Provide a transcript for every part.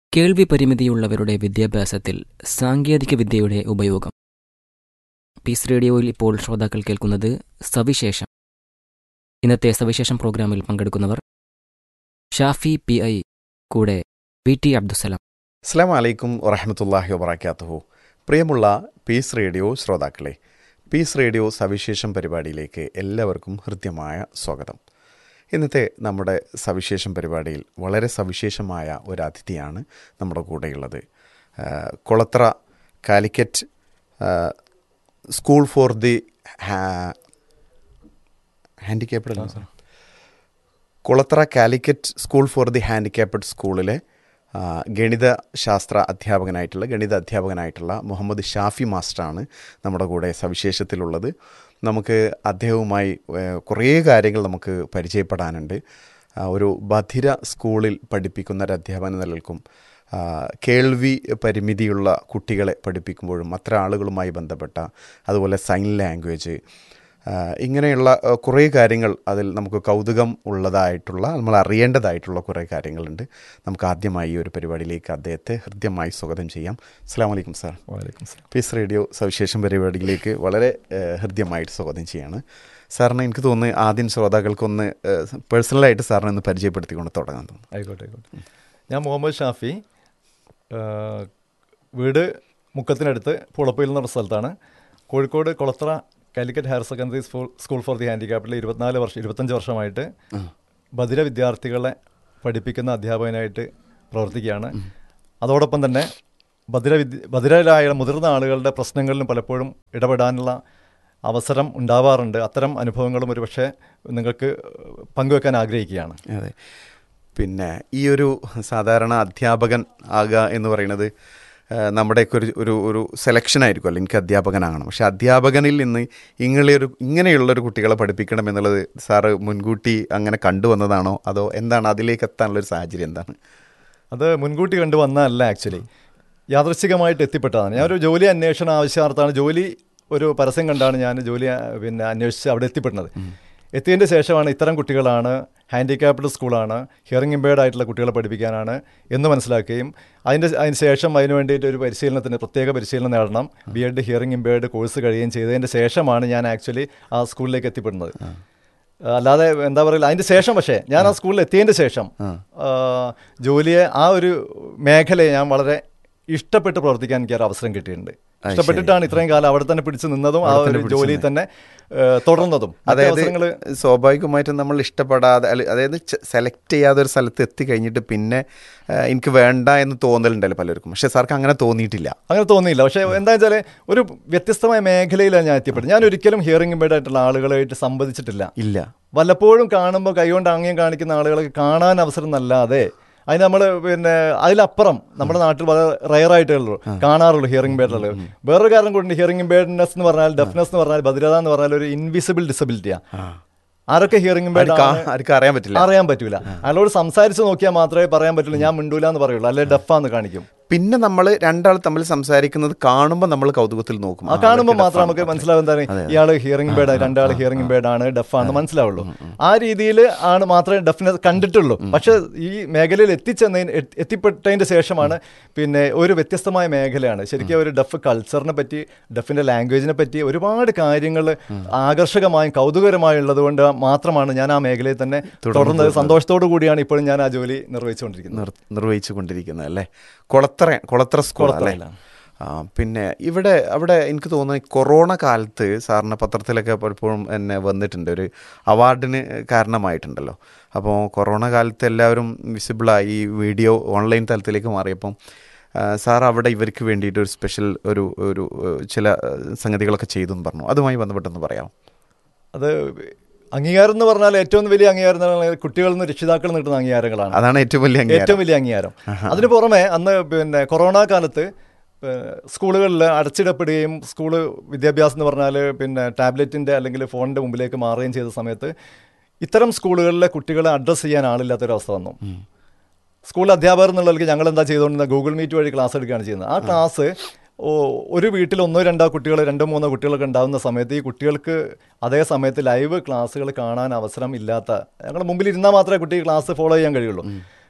കേൾവി പരിമിതിയുള്ളവരുടെ വിദ്യാഭ്യാസത്തിൽ സാങ്കേതിക വിദ്യയുടെ ഉപയോഗം പീസ് റേഡിയോയിൽ ഇപ്പോൾ ശ്രോതാക്കൾ കേൾക്കുന്നത് സവിശേഷം ഇന്നത്തെ സവിശേഷം പ്രോഗ്രാമിൽ പങ്കെടുക്കുന്നവർ ഷാഫി പി ഐ കൂടെ വി ടി അബ്ദുസലാം അസ്സാം വലൈക്കും വറഹമത്തല്ലാഹി വബർക്കാത്തുഹു പ്രിയമുള്ള പീസ് റേഡിയോ ശ്രോതാക്കളെ പീസ് റേഡിയോ സവിശേഷം പരിപാടിയിലേക്ക് എല്ലാവർക്കും ഹൃദ്യമായ സ്വാഗതം ഇന്നത്തെ നമ്മുടെ സവിശേഷം പരിപാടിയിൽ വളരെ സവിശേഷമായ ഒരു അതിഥിയാണ് നമ്മുടെ കൂടെയുള്ളത് ആ, കൊളത്ര കാലിക്കറ്റ് ആ, സ്കൂൾ ഫോർ ദി ഹാൻഡിക്യാപ്ഡ് അല്ല sir Kulathara Calicut school for the handicapped സ്കൂളിലെ ആ, ഗണിത ശാസ്ത്ര അധ്യാപകനായിട്ടുള്ള ഗണിത അധ്യാപകനായിട്ടുള്ള മുഹമ്മദ് ഷാഫി മാസ്റ്ററാണ് നമ്മുടെ കൂടെ സവിശേഷത്തിലുള്ളത് നമുക്ക് അദ്ദേഹവുമായി ഏ, കുറേ കാര്യങ്ങൾ നമുക്ക് പരിചയപ്പെടാനുണ്ട് ആ, ഒരു ബധിര സ്കൂളിൽ പഠിപ്പിക്കുന്ന ഒരു അധ്യാപന നിലനിൽക്കും ആ, കേൾവി പരിമിതിയുള്ള കുട്ടികളെ പഠിപ്പിക്കുമ്പോഴും അത്തരം ആളുകളുമായി ബന്ധപ്പെട്ട അതുപോലെ സൈൻ ലാംഗ്വേജ് ആ, ഇങ്ങനെയുള്ള ആ, കുറേ കാര്യങ്ങൾ അതിൽ നമുക്ക് കൗതുകം ഉള്ളതായിട്ടുള്ള നമ്മൾ അറിയേണ്ടതായിട്ടുള്ള കുറേ കാര്യങ്ങളുണ്ട് നമുക്ക് ആദ്യമായി ഈ ഒരു പരിപാടിയിലേക്ക് അദ്ദേഹത്തെ ഹൃദ്യമായി സ്വാഗതം ചെയ്യാം അസ്സാം വലൈക്കും സാർ വലൈക്കും സലാം പീസ് റേഡിയോ സവിശേഷം പരിപാടിയിലേക്ക് വളരെ ആ, ഹൃദ്യമായിട്ട് സ്വാഗതം ചെയ്യാണ് സാറിന് എനിക്ക് തോന്നുന്നു ആദ്യം ശ്രോതാക്കൾക്കൊന്ന് ആ, പേഴ്സണലായിട്ട് സാറിനെ ഒന്ന് പരിചയപ്പെടുത്തിക്കൊണ്ട് തുടങ്ങാൻ തോന്നുന്നു ആയിക്കോട്ടെ ആയിക്കോട്ടെ ഞാൻ മുഹമ്മദ് ഷാഫി ആ, വീട് മുക്കത്തിനടുത്ത് പുളപ്പയിൽ എന്ന് പറഞ്ഞ സ്ഥലത്താണ് Kozhikode Kolathara Calicut higher secondary school school for the ഹാൻഡിക്യാപ്പിൽ ഇരുപത്തിനാല് വർഷം ഇരുപത്തഞ്ച് വർഷമായിട്ട് ബധിര വിദ്യാർത്ഥികളെ പഠിപ്പിക്കുന്ന അധ്യാപകനായിട്ട് പ്രവർത്തിക്കുകയാണ് അതോടൊപ്പം തന്നെ ബധിര വിദ്യ ബധിരരായ മുതിർന്ന ആളുകളുടെ പ്രശ്നങ്ങളിലും പലപ്പോഴും ഇടപെടാനുള്ള അവസരം ഉണ്ടാവാറുണ്ട് അത്തരം അനുഭവങ്ങളും ഒരുപക്ഷെ നിങ്ങൾക്ക് പങ്കുവെക്കാൻ ആഗ്രഹിക്കുകയാണ് അതെ പിന്നെ ഈ ഒരു സാധാരണ അധ്യാപകൻ ആകുക എന്ന് പറയുന്നത് ആ, നമ്മുടെയൊക്കെ ഒരു ഒരു ഒരു സെലക്ഷൻ ആയിരിക്കുമല്ലോ എനിക്ക് അധ്യാപകനാകണം പക്ഷെ അധ്യാപകനിൽ നിന്ന് ഇങ്ങനെ ഒരു ഇങ്ങനെയുള്ളൊരു കുട്ടികളെ പഠിപ്പിക്കണം എന്നുള്ളത് സാറ് മുൻകൂട്ടി അങ്ങനെ കണ്ടുവന്നതാണോ അതോ എന്താണ് അതിലേക്ക് എത്താനുള്ള ഒരു സാഹചര്യം എന്താണ് അത് മുൻകൂട്ടി കണ്ടു വന്നതല്ല ആക്ച്വലി യാദൃശ്ചികമായിട്ട് എത്തിപ്പെട്ടതാണ് ഞാനൊരു ജോലി അന്വേഷണ ആവശ്യാർത്ഥാണ് ജോലി ഒരു പരസ്യം കണ്ടാണ് ഞാൻ ജോലി ആ, പിന്നെ അന്വേഷിച്ച് അവിടെ എത്തിപ്പെടുന്നത് എത്തിയതിൻ്റെ ശേഷമാണ് ഇത്തരം കുട്ടികളാണ് ഹാൻഡിക്യാപ്ഡ് സ്കൂളാണ് ഹിയറിംഗ് ഇമ്പേർഡ് ആയിട്ടുള്ള കുട്ടികളെ പഠിപ്പിക്കാനാണ് എന്ന് മനസ്സിലാക്കുകയും അതിൻ്റെ അതിന് ശേഷം അതിന് വേണ്ടിയിട്ട് ഒരു പരിശീലനത്തിന് പ്രത്യേക പരിശീലനം നേടണം B Ed hearing impaired course കഴിയുകയും ചെയ്തതിൻ്റെ ശേഷമാണ് ഞാൻ ആക്ച്വലി ആ സ്കൂളിലേക്ക് എത്തിപ്പെടുന്നത് അല്ലാതെ എന്താ പറയുക അതിന്റെ ശേഷം പക്ഷേ ഞാൻ ആ സ്കൂളിൽ എത്തിയതിന്റെ ശേഷം ആ, ജോലിയെ ആ ഒരു മേഖലയെ ഞാൻ വളരെ ഇഷ്ടപ്പെട്ട് പ്രവർത്തിക്കാൻ എനിക്ക് ഒരു അവസരം കിട്ടിയിട്ടുണ്ട് ഇഷ്ടപ്പെട്ടിട്ടാണ് ഇത്രയും കാലം അവിടെ തന്നെ പിടിച്ചു നിന്നതും ആ ഒരു ജോലിയിൽ തന്നെ ഏ, തുടർന്നതും മറ്റ് അതായത് അവസരങ്ങള് സ്വാഭാവികമായിട്ടും നമ്മൾ ഇഷ്ടപ്പെടാതെ അല്ല അതായത് സെലക്ട് ചെയ്യാതെ ഒരു സ്ഥലത്ത് എത്തിക്കഴിഞ്ഞിട്ട് പിന്നെ ആ, എനിക്ക് വേണ്ട എന്ന് തോന്നലുണ്ടല്ലോ പലർക്കും പക്ഷെ സാർക്ക് അങ്ങനെ തോന്നിയിട്ടില്ല അങ്ങനെ തോന്നിയില്ല പക്ഷേ എന്താ വെച്ചാൽ ഒരു വ്യത്യസ്തമായ മേഖലയിലാണ് ഞാൻ എത്തിപ്പെട്ടത് ഞാൻ ഒരിക്കലും ഹിയറിംഗ് ഇമ്പേർഡ് ആയിട്ടുള്ള ആളുകളായിട്ട് സംവദിച്ചിട്ടില്ല ഇല്ല വല്ലപ്പോഴും കാണുമ്പോൾ കൈകൊണ്ട് ആംഗ്യം കാണിക്കുന്ന ആളുകളെ കാണാൻ അവസരം എന്നല്ലാതെ അതിന് നമ്മൾ പിന്നെ അതിലപ്പുറം നമ്മുടെ നാട്ടിൽ വളരെ റയർ ആയിട്ടേ ഉള്ളൂ കാണാറുള്ളൂ ഹിയറിംഗ് ഇമ്പേർഡ് വേറൊരു കാരണം കൊണ്ട് ഹിയറിംഗ് ഇമ്പേർഡ്നെസ് എന്ന് പറഞ്ഞാൽ ഡെഫ്നെസ് എന്ന് പറഞ്ഞാൽ ഭദ്രത എന്ന് പറഞ്ഞാൽ ഒരു ഇൻവിസിബിൾ ഡിസബിലിറ്റിയാണ് ആരൊക്കെ ഹിയറിംഗ് ഇമ്പേർഡ് ആർക്കും ആ- ആർക്കും അറിയാൻ പറ്റില്ല അറിയാൻ പറ്റൂല അയാളോട് സംസാരിച്ച് നോക്കിയാൽ മാത്രമേ പറയാൻ പറ്റുള്ളൂ ഞാൻ മിണ്ടൂല എന്ന് പറയുള്ളൂ അല്ലെ ഡെഫാന്ന് കാണിക്കും പിന്നെ നമ്മൾ രണ്ടാൾ തമ്മിൽ സംസാരിക്കുന്നത് കാണുമ്പോൾ നമ്മൾ കൗതുകത്തിൽ നോക്കും ആ കാണുമ്പോൾ മാത്രം നമുക്ക് മനസ്സിലാവും എന്താണ് ഇയാൾ ഹിയറിംഗ് ബേഡ് രണ്ടാൾ ഹിയറിംഗ് ബേഡ് ആണ് ഡെഫ് ആണെന്ന് മനസ്സിലാവുള്ളൂ ആ രീതിയിൽ ആണ് മാത്രമേ ഡെഫിനെസ് കണ്ടിട്ടുള്ളൂ പക്ഷെ ഈ മേഖലയിൽ എത്തിച്ചെന്നതിന് എത്തി- എത്തിപ്പെട്ടതിന്റെ ശേഷമാണ് പിന്നെ ഒരു വ്യത്യസ്തമായ മേഖലയാണ് ശരിക്കും ഒരു ഡെഫ് കൾച്ചറിനെ പറ്റി ഡെഫിന്റെ ലാംഗ്വേജിനെ പറ്റി ഒരുപാട് കാര്യങ്ങൾ ആകർഷകമായും കൗതുകരമായും ഉള്ളത് കൊണ്ട് മാത്രമാണ് ഞാൻ ആ മേഖലയിൽ തന്നെ തുടർന്നത് സന്തോഷത്തോടു കൂടിയാണ് ഇപ്പോഴും ഞാൻ ആ ജോലി നിർവഹിച്ചുകൊണ്ടിരിക്കുന്നത് നിർ- നിർവഹിച്ചു കൊണ്ടിരിക്കുന്നത് അല്ലേ കൊളത്തറ കൊളത്തറ സ്കൂൾ അല്ലേ ആ, പിന്നെ ഇവിടെ അവിടെ എനിക്ക് തോന്നുന്നു ഈ കൊറോണ കാലത്ത് സാറിന് പത്രത്തിലൊക്കെ പലപ്പോഴും എന്നെ വന്നിട്ടുണ്ട് ഒരു അവാർഡിന് കാരണമായിട്ടുണ്ടല്ലോ അപ്പോൾ കൊറോണ കാലത്ത് എല്ലാവരും വിസിബിളായി ഈ വീഡിയോ ഓൺലൈൻ തലത്തിലേക്ക് മാറിയപ്പം ആ, സാർ അവിടെ ഇവർക്ക് വേണ്ടിയിട്ട് ഒരു സ്പെഷ്യൽ ഒരു ഒരു ഏഹ്, ചില ഏഹ്, സംഗതികളൊക്കെ ചെയ്തു എന്ന് പറഞ്ഞു അതുമായി ബന്ധപ്പെട്ടൊന്ന് പറയാം അത് അംഗീകാരം എന്ന് പറഞ്ഞാൽ ഏറ്റവും വലിയ അംഗീകാരം എന്ന് പറഞ്ഞാൽ കുട്ടികളിൽ നിന്ന് രക്ഷിതാക്കളിൽ നിന്ന് കിട്ടുന്ന അംഗീകാരങ്ങളാണ് അതാണ് ഏറ്റവും വലിയ അംഗീകാരം. ഏറ്റവും വലിയ അംഗീകാരം അതിന് പുറമെ അന്ന് പിന്നെ കൊറോണ കാലത്ത് ഏഹ്, സ്കൂളുകളിൽ അടച്ചിടപ്പെടുകയും സ്കൂള് വിദ്യാഭ്യാസം എന്ന് പറഞ്ഞാൽ പിന്നെ ടാബ്ലറ്റിൻ്റെ അല്ലെങ്കിൽ ഫോണിൻ്റെ മുമ്പിലേക്ക് മാറുകയും ചെയ്ത സമയത്ത് ഇത്തരം സ്കൂളുകളിലെ കുട്ടികളെ അഡ്രസ്സ് ചെയ്യാൻ ആളില്ലാത്തൊരവസ്ഥ വന്നു സ്കൂൾ അധ്യാപകർ എന്നുള്ളവർക്ക് ഞങ്ങൾ എന്താ ചെയ്തുകൊണ്ടിരുന്നത് ഗൂഗിൾ മീറ്റ് വഴി ക്ലാസ് എടുക്കുകയാണ് ചെയ്യുന്നത് ആ ക്ലാസ് ഓ- ഒരു വീട്ടിൽ ഒന്നോ രണ്ടോ കുട്ടികൾ രണ്ടോ മൂന്നോ കുട്ടികളൊക്കെ ഉണ്ടാകുന്ന സമയത്ത് ഈ കുട്ടികൾക്ക് അതേ സമയത്ത് ലൈവ് ക്ലാസ്സുകൾ കാണാൻ അവസരം ഇല്ലാത്ത ഞങ്ങൾ മുമ്പിൽ ഇരുന്നാൽ മാത്രമേ കുട്ടി ക്ലാസ് ഫോളോ ചെയ്യാൻ കഴിയുള്ളൂ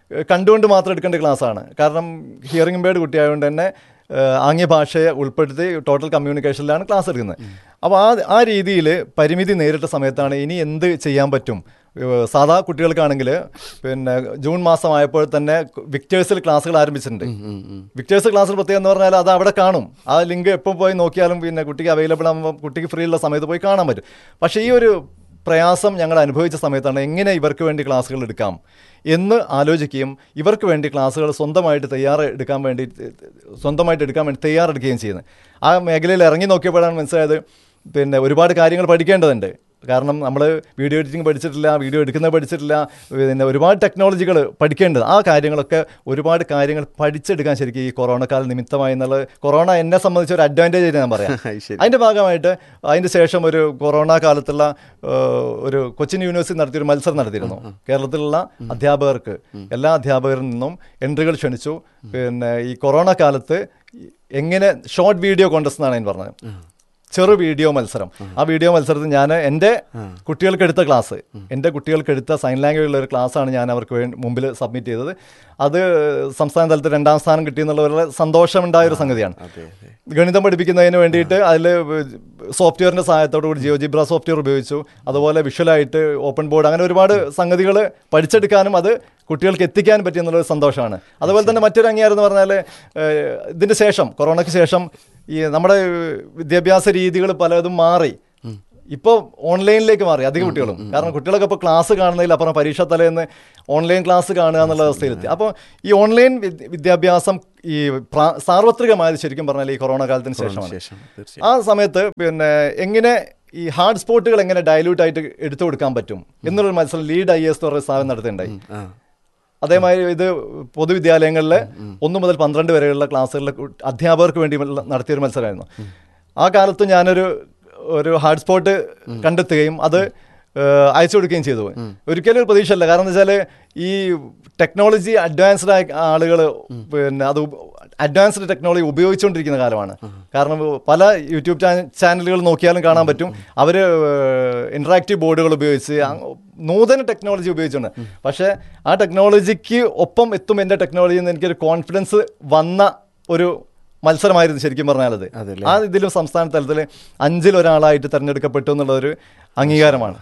ഏഹ്, കണ്ടുകൊണ്ട് മാത്രം എടുക്കേണ്ട ക്ലാസ്സാണ് കാരണം ഹിയറിംഗ് ഇമ്പേർഡ് കുട്ടിയായതുകൊണ്ട് തന്നെ ഏഹ്, ആംഗ്യ ഭാഷയെ ഉൾപ്പെടുത്തി ടോട്ടൽ കമ്മ്യൂണിക്കേഷനിലാണ് ക്ലാസ് എടുക്കുന്നത് അപ്പോൾ ആ ആ രീതിയിൽ പരിമിതി നേരിട്ട സമയത്താണ് ഇനി എന്ത് ചെയ്യാൻ പറ്റും ഏഹ്, സാധാ കുട്ടികൾക്കാണെങ്കിൽ പിന്നെ ജൂൺ മാസമായപ്പോൾ തന്നെ വിക്ടേഴ്സിൽ ക്ലാസ്സുകൾ ആരംഭിച്ചിട്ടുണ്ട് വിക്ടേഴ്സ് ക്ലാസ്സിൽ പ്രത്യേകം എന്ന് പറഞ്ഞാൽ അത് അവിടെ കാണും ആ ലിങ്ക് എപ്പോൾ പോയി നോക്കിയാലും പിന്നെ കുട്ടിക്ക് അവൈലബിൾ ആകുമ്പോൾ കുട്ടിക്ക് ഫ്രീ ഉള്ള സമയത്ത് പോയി കാണാൻ പറ്റും പക്ഷേ ഈ ഒരു പ്രയാസം ഞങ്ങൾ അനുഭവിച്ച സമയത്താണ് എങ്ങനെ ഇവർക്ക് വേണ്ടി ക്ലാസ്സുകൾ എടുക്കാം എന്ന് ആലോചിക്കുകയും ഇവർക്ക് വേണ്ടി ക്ലാസ്സുകൾ സ്വന്തമായിട്ട് തയ്യാറ് എടുക്കാൻ വേണ്ടി സ്വന്തമായിട്ട് എടുക്കാൻ വേണ്ടി തയ്യാറെടുക്കുകയും ചെയ്യുന്നത് ആ മേഖലയിൽ ഇറങ്ങി നോക്കിയപ്പോഴാണ് മനസ്സിലായത് പിന്നെ ഒരുപാട് കാര്യങ്ങൾ പഠിക്കേണ്ടതുണ്ട് കാരണം നമ്മൾ വീഡിയോ എഡിറ്റിംഗ് പഠിച്ചിട്ടില്ല വീഡിയോ എടുക്കുന്നത് പഠിച്ചിട്ടില്ല പിന്നെ ഒരുപാട് ടെക്നോളജികൾ പഠിക്കേണ്ടത് ആ കാര്യങ്ങളൊക്കെ ഒരുപാട് കാര്യങ്ങൾ പഠിച്ചെടുക്കാൻ ശരിക്കും ഈ കൊറോണ കാലം നിമിത്തമായി എന്നുള്ളത് കൊറോണ എന്നെ സംബന്ധിച്ച് ഒരു അഡ്വാൻറ്റേജ് ആയിട്ട് ഞാൻ പറയാം അത് ശരി. അതിൻ്റെ ഭാഗമായിട്ട് അതിൻ്റെ ശേഷം ഒരു കൊറോണ കാലത്തുള്ള ഏഹ്, ഒരു കൊച്ചിൻ യൂണിവേഴ്സിറ്റി നടത്തിയൊരു മത്സരം നടത്തിയിരുന്നു കേരളത്തിലുള്ള അധ്യാപകർക്ക് എല്ലാ അധ്യാപകരിൽ നിന്നും എൻട്രികൾ ക്ഷണിച്ചു പിന്നെ ഈ കൊറോണ കാലത്ത് എങ്ങനെ ഷോർട്ട് വീഡിയോ കോൺടെസ്റ്റ് എന്നാണ് ഞാൻ പറഞ്ഞത് ചെറു വീഡിയോ മത്സരം ആ വീഡിയോ മത്സരത്തിൽ ഞാൻ എൻ്റെ കുട്ടികൾക്ക് എടുത്ത ക്ലാസ് എൻ്റെ കുട്ടികൾക്ക് എടുത്ത സൈൻ ലാംഗ്വേജുള്ള ഒരു ക്ലാസ്സാണ് ഞാൻ അവർക്ക് വേണ്ടി മുമ്പിൽ സബ്മിറ്റ് ചെയ്തത് അത് സംസ്ഥാന തലത്തിൽ രണ്ടാം സ്ഥാനം കിട്ടിയെന്നുള്ള വളരെ സന്തോഷമുണ്ടായ ഒരു സംഗതിയാണ് അതെ അതെ ഗണിതം പഠിപ്പിക്കുന്നതിന് വേണ്ടിയിട്ട് അതിൽ സോഫ്റ്റ്വെയറിൻ്റെ സഹായത്തോടു കൂടി ജിയോജിബ്ര സോഫ്റ്റ്വെയർ ഉപയോഗിച്ചു അതുപോലെ വിഷ്വലായിട്ട് ഓപ്പൺ ബോർഡ് അങ്ങനെ ഒരുപാട് സംഗതികൾ പഠിച്ചെടുക്കാനും അത് കുട്ടികൾക്ക് എത്തിക്കാൻ പറ്റിയെന്നുള്ളൊരു സന്തോഷമാണ് അതുപോലെ തന്നെ മറ്റൊരു അംഗീകാരം എന്ന് പറഞ്ഞാൽ ഏഹ്, ഇതിൻ്റെ ശേഷം കൊറോണയ്ക്ക് ശേഷം ഈ നമ്മുടെ വിദ്യാഭ്യാസ രീതികൾ പലതും മാറി ഇപ്പോൾ ഓൺലൈനിലേക്ക് മാറി അധിക കുട്ടികളും കാരണം കുട്ടികളൊക്കെ ഇപ്പോൾ ക്ലാസ് കാണുന്നതിൽ അപ്പുറം പരീക്ഷ തലേന്ന് ഓൺലൈൻ ക്ലാസ് കാണുക എന്നുള്ള അവസ്ഥയിലെത്തി അപ്പോൾ ഈ ഓൺലൈൻ വിദ്യ- വിദ്യാഭ്യാസം ഈ പ്രാ- സാർവത്രികമായത് ശരിക്കും പറഞ്ഞാൽ ഈ കൊറോണ കാലത്തിന് ശേഷമാണ് ശേഷം തീർച്ചയായും ആ സമയത്ത് പിന്നെ എങ്ങനെ ഈ ഹാർഡ് സ്പോട്ടുകൾ എങ്ങനെ ഡയലൂട്ട് ആയിട്ട് എടുത്തു കൊടുക്കാൻ പറ്റും എന്നുള്ളൊരു മത്സരം ലീഡ് ഐ എസ് എന്ന് പറയുന്ന സ്ഥാപനം നടത്തുന്നുണ്ടായി ആ അതേമാതിരി ഇത് പൊതുവിദ്യാലയങ്ങളിൽ ഒന്ന് മുതൽ പന്ത്രണ്ട് വരെയുള്ള ക്ലാസ്സുകളിലെ കു- അധ്യാപകർക്ക് വേണ്ടി ഉള്ള- നടത്തിയൊരു മത്സരമായിരുന്നു ആ കാലത്ത് ഞാനൊരു ഒരു ഹാർഡ് സ്പോട്ട് കണ്ടെത്തുകയും അത് ഏഹ്, അയച്ചു കൊടുക്കുകയും ചെയ്തു ഒരിക്കലും ഒരു പ്രതീക്ഷയല്ല കാരണം എന്താ വെച്ചാൽ ഈ ടെക്നോളജി അഡ്വാൻസ്ഡ് ആയ ആളുകൾ പിന്നെ അത് അഡ്വാൻസ്ഡ് ടെക്നോളജി ഉപയോഗിച്ചുകൊണ്ടിരിക്കുന്ന കാലമാണ് കാരണം പല യൂട്യൂബ് ചാനലുകൾ നോക്കിയാലും കാണാൻ പറ്റും അവർ ഇൻട്രാക്റ്റീവ് ബോർഡുകൾ ഉപയോഗിച്ച് അങ് നൂതന ടെക്നോളജി ഉപയോഗിച്ചുകൊണ്ട് പക്ഷേ ആ ടെക്നോളജിക്ക് ഒപ്പം എത്തും എൻ്റെ ടെക്നോളജി എന്ന് എനിക്കൊരു കോൺഫിഡൻസ് വന്ന ഒരു മത്സരമായിരുന്നു ശരിക്കും പറഞ്ഞാലത് അതല്ലേ? ആ ഇതിലും സംസ്ഥാന തലത്തിൽ അഞ്ചിൽ ഒരാളായിട്ട് തിരഞ്ഞെടുക്കപ്പെട്ടു എന്നുള്ളൊരു അംഗീകാരമാണ്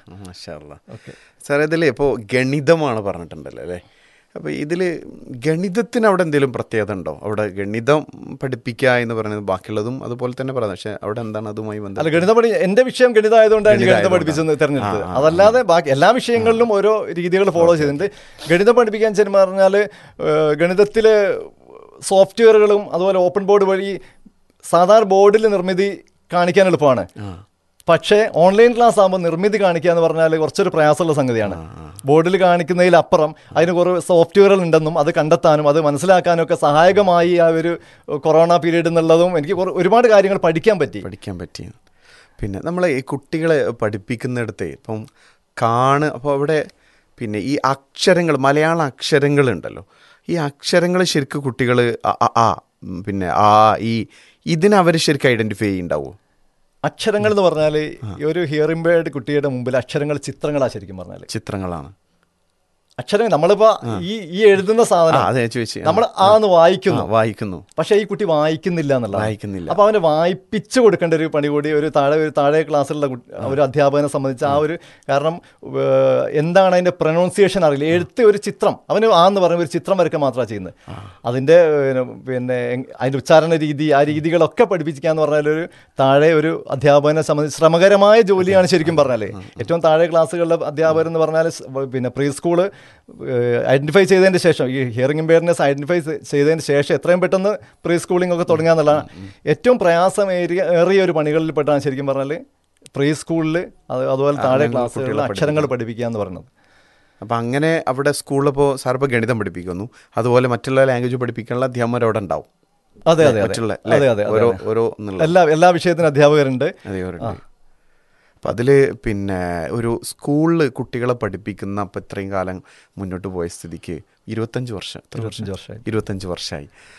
സാർ ഇതിൽ ഇപ്പോൾ ഗണിതമാണ് പറഞ്ഞിട്ടുണ്ടല്ലോ അല്ലേ അപ്പോൾ ഇതിൽ ഗണിതത്തിന് അവിടെ എന്തെങ്കിലും പ്രത്യേകത ഉണ്ടോ അവിടെ ഗണിതം പഠിപ്പിക്കുക എന്ന് പറയുന്നത് ബാക്കിയുള്ളതും അതുപോലെ തന്നെ പറയുന്നത് പക്ഷേ അവിടെ എന്താണ് അതുമായി അല്ല ബന്ധം ഗണിതം പഠി എന്റെ വിഷയം ഗണിതമായതുകൊണ്ടാണ് എനിക്ക് ഗണിതം ഗണിതമായതുകൊണ്ടാണ്. പഠിപ്പിച്ചെന്ന് തിരഞ്ഞെടുത്തത് ആ, ആ, അതല്ലാതെ ബാക്കി എല്ലാ വിഷയങ്ങളിലും ഓരോ രീതികൾ ഫോളോ ചെയ്തിട്ടുണ്ട് ഗണിതം പഠിപ്പിക്കാൻ ചെന്ന് പറഞ്ഞാൽ ഗണിതത്തിൽ സോഫ്റ്റ്വെയറുകളും അതുപോലെ ഓപ്പൺ ബോർഡ് വഴി സാധാരണ ബോർഡിൽ നിർമ്മിതി കാണിക്കാൻ എളുപ്പമാണ് പക്ഷേ ഓൺലൈൻ ക്ലാസ് ആകുമ്പോൾ നിർമ്മിതി കാണിക്കുക എന്ന് പറഞ്ഞാൽ കുറച്ചൊരു പ്രയാസമുള്ള സംഗതിയാണ് ബോർഡിൽ കാണിക്കുന്നതിലപ്പുറം അതിന് കുറേ സോഫ്റ്റ്വെയറുകൾ ഉണ്ടെന്നും അത് കണ്ടെത്താനും അത് മനസ്സിലാക്കാനും ഒക്കെ സഹായകമായി ആ ഒരു കൊറോണ പീരീഡ് എന്നുള്ളതും എനിക്ക് കുറേ- ഒരുപാട് കാര്യങ്ങൾ പഠിക്കാൻ പറ്റി പഠിക്കാൻ പറ്റി പിന്നെ നമ്മൾ ഈ കുട്ടികളെ പഠിപ്പിക്കുന്നിടത്ത് ഇപ്പം കാണ് അപ്പോൾ അവിടെ പിന്നെ ഈ അക്ഷരങ്ങൾ മലയാള അക്ഷരങ്ങളുണ്ടല്ലോ ഈ അക്ഷരങ്ങൾ ശരിക്കും കുട്ടികൾ ആ ഉം, പിന്നെ ആ ഈ ഇതിനവർ ശരിക്കും ഐഡൻറ്റിഫൈ ചെയ്യുന്നുണ്ടാവുമോ അക്ഷരങ്ങൾ എന്ന് പറഞ്ഞാൽ ഒരു ഹിയർ ഇമ്പേർഡ് കുട്ടിയുടെ മുമ്പിൽ അക്ഷരങ്ങൾ ചിത്രങ്ങളാ ശരിക്കും പറഞ്ഞാൽ ചിത്രങ്ങളാണ് അക്ഷരങ്ങൾ നമ്മളിപ്പോ ഈ ഈ എഴുതുന്ന ആ സാധനം അതെ ചോദിച്ചു നമ്മൾ ആന്ന് വായിക്കുന്നു വായിക്കുന്നു പക്ഷെ ഈ കുട്ടി വായിക്കുന്നില്ല എന്നുള്ള വായിക്കുന്നില്ല. അപ്പൊ അവന് വായിപ്പിച്ചു കൊടുക്കേണ്ട ഒരു പണി കൂടി ഒരു താഴെ ഒരു താഴെ ക്ലാസ്സിലുള്ള കുട്ടി- ഒരു അധ്യാപകനെ സംബന്ധിച്ച് ആ ഒരു കാരണം ഏഹ്, എന്താണ് അതിന്റെ പ്രൊനൗൺസിയേഷൻ അറിയില്ല എഴുത്ത് ഒരു ചിത്രം അവന് ആന്ന് പറയുന്ന ഒരു ചിത്രം വരയ്ക്കുക മാത്രമാണ് ചെയ്യുന്നത് അതിന്റെ ഏഹ്, പിന്നെ എങ്- അതിന്റെ ഉച്ചാരണ രീതി ആ രീതികളൊക്കെ പഠിപ്പിക്കുക എന്ന് പറഞ്ഞാൽ ഒരു താഴെ ഒരു അധ്യാപകനെ സംബന്ധിച്ച് ശ്രമകരമായ ജോലിയാണ് ശരിക്കും പറഞ്ഞാൽ ഏറ്റവും താഴെ ക്ലാസ്സുകളിലെ അധ്യാപകർ എന്ന് പറഞ്ഞാൽ സ് പിന്നെ പ്രീ സ്കൂള് ഐഡന്റിഫൈ ചെയ്തതിന് ശേഷം ഈ ഹിയറിംഗ് ഇമ്പയർനെസ് ഐഡന്റിഫൈ ചെയ്തതിന് ശേഷം എത്രയും പെട്ടെന്ന് പ്രീ സ്കൂളിംഗ് ഒക്കെ തുടങ്ങുക എന്നുള്ളതാണ് ഏറ്റവും പ്രയാസം ഏറിയ ഏറിയ ഒരു പണികളിൽ പെട്ടാണ് ശരിക്കും പറഞ്ഞാൽ പ്രീ സ്കൂളിൽ അത് അതുപോലെ താഴെ അങ്ങനെ ക്ലാസ്സുകളിൽ കുട്ടികളെ അക്ഷരങ്ങൾ പഠിപ്പിക്കുക എന്ന് പറയുന്നത് അപ്പം അങ്ങനെ അവിടെ സ്കൂളിലിപ്പോൾ സാർ ഇപ്പോൾ ഗണിതം പഠിപ്പിക്കുന്നു അതുപോലെ മറ്റുള്ള ലാംഗ്വേജ് പഠിപ്പിക്കാനുള്ള അധ്യാപകർ അവിടെ ഉണ്ടാവും അതെ അതെ അതെ മറ്റുള്ള അതെ അതെ അതെ ഓരോ അതെ. ഓരോ എന്നുള്ള എല്ലാ എല്ലാ വിഷയത്തിനും അധ്യാപകരുണ്ട് അതെ അവരുണ്ട് അപ്പം അതിൽ പിന്നെ ഒരു സ്കൂളിൽ കുട്ടികളെ പഠിപ്പിക്കുന്ന അപ്പം ഇത്രയും കാലം മുന്നോട്ട് പോയ സ്ഥിതിക്ക് ഇരുപത്തഞ്ച് വർഷം എത്ര ഇരുപത്തഞ്ച് വർഷമായി. ഇരുപത്തഞ്ച് വർഷമായി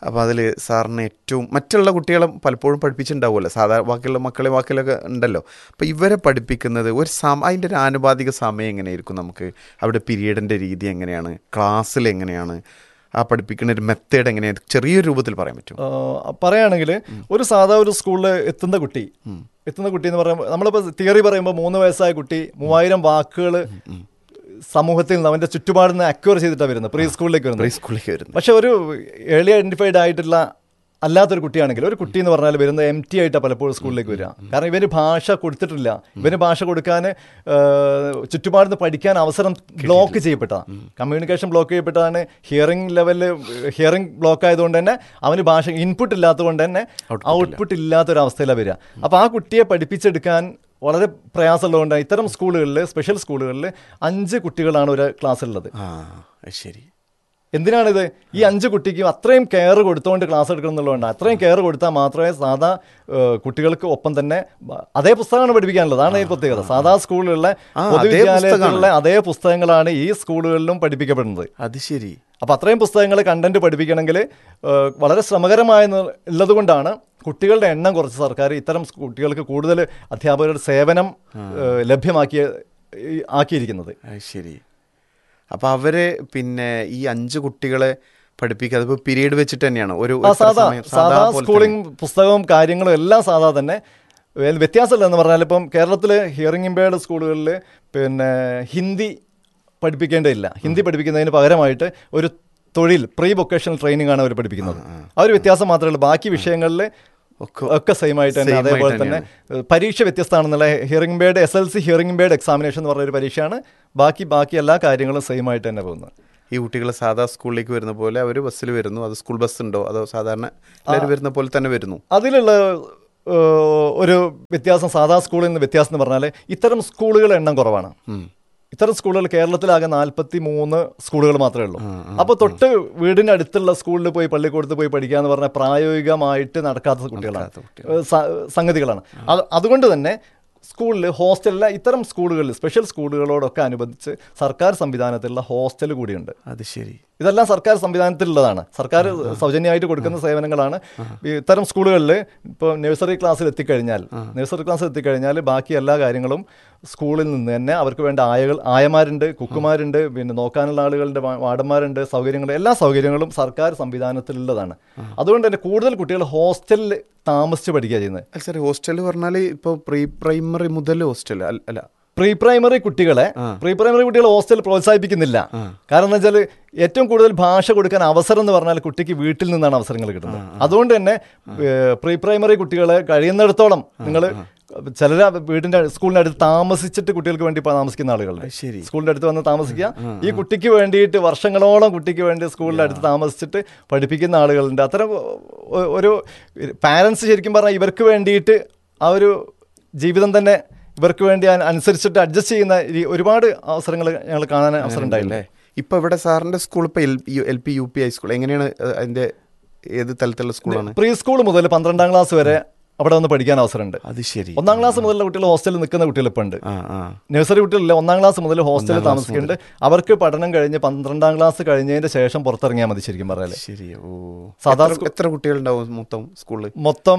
അപ്പോൾ അതിൽ സാറിന് ഏറ്റവും മറ്റുള്ള കുട്ടികളെ പലപ്പോഴും പഠിപ്പിച്ചിട്ടുണ്ടാവുമല്ലോ സാധാരണ ബാക്കിയുള്ള മക്കളെ വാക്കിലൊക്കെ ഉണ്ടല്ലോ അപ്പോൾ ഇവരെ പഠിപ്പിക്കുന്നത് ഒരു സമ അതിൻ്റെ ഒരു ആനുപാതിക സമയം എങ്ങനെയായിരിക്കും നമുക്ക് അവിടെ പീരീഡിൻ്റെ രീതി എങ്ങനെയാണ് ക്ലാസ്സിൽ എങ്ങനെയാണ് ആ പഠിപ്പിക്കുന്ന ഒരു മെത്തേഡ് എങ്ങനെയാണ് ചെറിയൊരു രൂപത്തിൽ പറയാൻ പറ്റും ആ, പറയുകയാണെങ്കിൽ ഒരു സാധാ ഒരു സ്കൂളിൽ എത്തുന്ന കുട്ടി എത്തുന്ന കുട്ടി എന്ന് പറയുമ്പോൾ നമ്മളിപ്പോൾ തിയറി പറയുമ്പോൾ മൂന്ന് വയസ്സായ കുട്ടി മൂവായിരം വാക്കുകൾ സമൂഹത്തിൽ നിന്ന് അവൻ്റെ ചുറ്റുപാടിൽ നിന്ന് അക്വയർ ചെയ്തിട്ടാണ് വരുന്നത് പ്രീ സ്കൂളിലേക്ക് വരുന്നത് പ്രീ സ്കൂളിലേക്ക് വരുന്നത് പക്ഷെ ഒരു ഏർലി ഐഡന്റിഫൈഡ് ആയിട്ടുള്ള അല്ലാത്തൊരു കുട്ടിയാണെങ്കിൽ ഒരു കുട്ടി എന്ന് പറഞ്ഞാൽ വരുന്നത് എം ടി ആയിട്ടാണ് പലപ്പോഴും സ്കൂളിലേക്ക് വരിക കാരണം ഇവന് ഭാഷ കൊടുത്തിട്ടില്ല ഇവന് ഭാഷ കൊടുക്കാൻ ചുറ്റുപാടുന്ന് പഠിക്കാൻ അവസരം ബ്ലോക്ക് ചെയ്യപ്പെട്ട കമ്മ്യൂണിക്കേഷൻ ബ്ലോക്ക് ചെയ്യപ്പെട്ടതാണ് ഹിയറിംഗ് ലെവലിൽ ഹിയറിംഗ് ബ്ലോക്ക് ആയതുകൊണ്ട് തന്നെ അവന് ഭാഷ ഇൻപുട്ട് ഇല്ലാത്തതുകൊണ്ട് തന്നെ ഔട്ട്പുട്ട് ഇല്ലാത്തൊരവസ്ഥയിലാണ് വരിക അപ്പോൾ ആ കുട്ടിയെ പഠിപ്പിച്ചെടുക്കാൻ വളരെ പ്രയാസമുള്ളതുകൊണ്ട് ഇത്തരം സ്കൂളുകളിൽ സ്പെഷ്യൽ സ്കൂളുകളിൽ അഞ്ച് കുട്ടികളാണ് ഒരു ക്ലാസ്സിലുള്ളത് ആ അത് ശരി എന്തിനാണിത് ഈ അഞ്ച് കുട്ടിക്കും അത്രയും കെയർ കൊടുത്തുകൊണ്ട് ക്ലാസ് എടുക്കണം എന്നുള്ളതുകൊണ്ട് അത്രയും കെയർ കൊടുത്താൽ മാത്രമേ സാധാ ഏഹ്, കുട്ടികൾക്ക് ഒപ്പം തന്നെ ബ- അതേ പുസ്തകമാണ് പഠിപ്പിക്കാനുള്ളത് അതാണ് ഈ പ്രത്യേകത സാധാ സ്കൂളിലുള്ള ആ, അതേ പൊതുവിദ്യാലയത്തിലുള്ള അതേ പുസ്തകങ്ങളാണ് ഈ സ്കൂളുകളിലും പഠിപ്പിക്കപ്പെടുന്നത് അത് ശരി അപ്പോൾ അത്രയും പുസ്തകങ്ങൾ കണ്ടന്റ് പഠിപ്പിക്കണമെങ്കിൽ ഏഹ്, വളരെ ശ്രമകരമായ ഉള്ളത് കൊണ്ടാണ് കുട്ടികളുടെ എണ്ണം കുറച്ച് സർക്കാർ ഇത്തരം സ് കുട്ടികൾക്ക് കൂടുതൽ അധ്യാപകരുടെ സേവനം ഏഹ്, ലഭ്യമാക്കിയ ഈ ആക്കിയിരിക്കുന്നത് അത് ശരി അപ്പോൾ അവരെ പിന്നെ ഈ അഞ്ച് കുട്ടികളെ പഠിപ്പിക്കുക അതിപ്പോൾ പീരീഡ് വെച്ചിട്ട് തന്നെയാണ് ഒരു ആ എത്ര സാധാ സമയം? സാധാ പോലെ സ്കൂളിംഗ് പുസ്തകവും കാര്യങ്ങളും എല്ലാം സാധാ തന്നെ വേ- വ്യത്യാസമില്ല എന്ന് പറഞ്ഞാൽ ഇപ്പം കേരളത്തിൽ ഹിയറിംഗ് ഇമ്പയർഡ് സ്കൂളുകളിൽ പിന്നെ ഹിന്ദി പഠിപ്പിക്കേണ്ടതില്ല ഹിന്ദി പഠിപ്പിക്കുന്നതിന് പകരമായിട്ട് ഒരു തൊഴിൽ പ്രീ വൊക്കേഷണൽ ട്രെയിനിങ് ആണ് അവർ പഠിപ്പിക്കുന്നത് ആ ഒരു വ്യത്യാസം മാത്രമേ ഉള്ളൂ ബാക്കി വിഷയങ്ങളിൽ ഒക്കെ ഒക്കെ സെയിം ആയിട്ട് തന്നെ same ആയിട്ട് അതേപോലെ തന്നെ ഏഹ്, പരീക്ഷ വ്യത്യസ്തമാണെന്നുള്ള ഹിയറിംഗ് ബേഡ് എസ് എൽ സി ഹിയറിംഗ് ബേഡ് എക്സാമിനേഷൻ എന്ന് പറഞ്ഞ ഒരു പരീക്ഷയാണ് ബാക്കി ബാക്കി എല്ലാ കാര്യങ്ങളും സെയിം ആയിട്ട് തന്നെ പോകുന്നത് ഈ കുട്ടികൾ സാധാ സ്കൂളിലേക്ക് വരുന്ന പോലെ അവർ ബസ്സിൽ വരുന്നു അത് സ്കൂൾ ബസ് ഉണ്ടോ അതോ സാധാരണ എല്ലാവരും വരുന്ന പോലെ തന്നെ വരുന്നു അതിലുള്ള ഏഹ്, ഒരു വ്യത്യാസം സാധാ സ്കൂളിൽ നിന്ന് വ്യത്യാസം എന്ന് പറഞ്ഞാൽ ഇത്തരം സ്കൂളുകളുടെ എണ്ണം കുറവാണ് ഇത്തരം സ്കൂളുകൾ കേരളത്തിലാകെ നാൽപ്പത്തി മൂന്ന് സ്കൂളുകൾ മാത്രമേ ഉള്ളൂ അപ്പോൾ തൊട്ട് വീടിന് അടുത്തുള്ള സ്കൂളിൽ പോയി പള്ളിക്കൂടത്ത് പോയി പഠിക്കുക എന്ന് പറഞ്ഞാൽ പ്രായോഗികമായിട്ട് നടക്കാത്ത കുട്ടികളാണ് ഏഹ് സ- സംഗതികളാണ് അത് അതുകൊണ്ട് തന്നെ സ്കൂളിൽ ഹോസ്റ്റലിലെ ഇത്തരം സ്കൂളുകളിൽ സ്പെഷ്യൽ സ്കൂളുകളോടൊക്കെ അനുബന്ധിച്ച് സർക്കാർ സംവിധാനത്തിലുള്ള ഹോസ്റ്റൽ കൂടിയുണ്ട് അത് ശരി ഇതെല്ലാം സർക്കാർ സംവിധാനത്തിലുള്ളതാണ് സർക്കാർ സൗജന്യമായിട്ട് കൊടുക്കുന്ന സേവനങ്ങളാണ് ഈ ഇത്തരം സ്കൂളുകളിൽ ഇപ്പോൾ നഴ്സറി ക്ലാസ്സിൽ എത്തിക്കഴിഞ്ഞാൽ നഴ്സറി ക്ലാസ്സിൽ എത്തിക്കഴിഞ്ഞാൽ ബാക്കി എല്ലാ കാര്യങ്ങളും സ്കൂളിൽ നിന്ന് തന്നെ അവർക്ക് വേണ്ട ആയകൾ ആയമാരുണ്ട് കുക്കുമാരുണ്ട് പിന്നെ നോക്കാനുള്ള ആളുകളുണ്ട് വാ- വാർഡന്മാരുണ്ട് സൗകര്യങ്ങൾ എല്ലാ സൗകര്യങ്ങളും സർക്കാർ സംവിധാനത്തിലുള്ളതാണ് അതുകൊണ്ട് തന്നെ കൂടുതൽ കുട്ടികൾ ഹോസ്റ്റലിൽ താമസിച്ച് പഠിക്കുക ചെയ്യുന്നത് അല്ല സാർ ഹോസ്റ്റൽ പറഞ്ഞാൽ ഇപ്പോൾ പ്രീ പ്രൈമറി മുതൽ ഹോസ്റ്റൽ അല്ല പ്രീ പ്രൈമറി കുട്ടികളെ പ്രീ പ്രൈമറി കുട്ടികളെ ഹോസ്റ്റൽ പ്രോത്സാഹിപ്പിക്കുന്നില്ല കാരണം എന്താ വെച്ചാൽ ഏറ്റവും കൂടുതൽ ഭാഷ കൊടുക്കാൻ അവസരം എന്ന് പറഞ്ഞാൽ കുട്ടിക്ക് വീട്ടിൽ നിന്നാണ് അവസരങ്ങൾ കിട്ടുന്നത് അതുകൊണ്ട് തന്നെ പ്രീ പ്രൈമറി കുട്ടികളെ കഴിയുന്നിടത്തോളം നിങ്ങൾ ചിലർ വീടിന്റെ സ്കൂളിന്റെ അടുത്ത് താമസിച്ചിട്ട് കുട്ടികൾക്ക് വേണ്ടി ഇപ്പൊ താമസിക്കുന്ന ആളുകളുണ്ട് ശരി. സ്കൂളിന്റെ അടുത്ത് വന്ന് താമസിക്കുക ഈ കുട്ടിക്ക് വേണ്ടിയിട്ട് വർഷങ്ങളോളം കുട്ടിക്ക് വേണ്ടി സ്കൂളിന്റെ അടുത്ത് താമസിച്ചിട്ട് പഠിപ്പിക്കുന്ന ആളുകളുണ്ട് അത്തരം ഒ- ഒരു പാരൻസ് ശരിക്കും പറഞ്ഞാൽ ഇവർക്ക് വേണ്ടിയിട്ട് ആ ഒരു ജീവിതം തന്നെ ഇവർക്ക് വേണ്ടി അ- അനുസരിച്ചിട്ട് അഡ്ജസ്റ്റ് ചെയ്യുന്ന ഈ ഒരുപാട് അവസരങ്ങൾ ഞങ്ങൾ കാണാൻ അവസരം ഉണ്ടായില്ലേ ഇപ്പൊ ഇവിടെ സാറിന്റെ സ്കൂൾ ഇപ്പൊ L P U P high school എങ്ങനെയാണ് അഹ് അതിന്റെ ഏത് തലത്തിലുള്ള സ്കൂളാണ് പ്രീ സ്കൂൾ മുതൽ പന്ത്രണ്ടാം ക്ലാസ് വരെ അവിടെ വന്ന് പഠിക്കാൻ അവസരമുണ്ട് അത് ശരി ഒന്നാം ക്ലാസ് മുതലുള്ള കുട്ടികൾ ഹോസ്റ്റലിൽ നിൽക്കുന്ന കുട്ടികൾ ഇപ്പം ഉണ്ട് ആ ആ നഴ്സറി കുട്ടികളില്ല ഒന്നാം ക്ലാസ് മുതൽ ഹോസ്റ്റലിൽ താമസിക്കുന്നുണ്ട് അവർക്ക് പഠനം കഴിഞ്ഞ് പന്ത്രണ്ടാം ക്ലാസ് കഴിഞ്ഞതിന്റെ ശേഷം പുറത്തിറങ്ങിയാൽ മതി ശരിക്കും പറഞ്ഞാൽ ശരി ഓ സാധാ എത്ര- എത്ര കുട്ടികളുണ്ടാവും മൊത്തം സ്കൂളിൽ മൊത്തം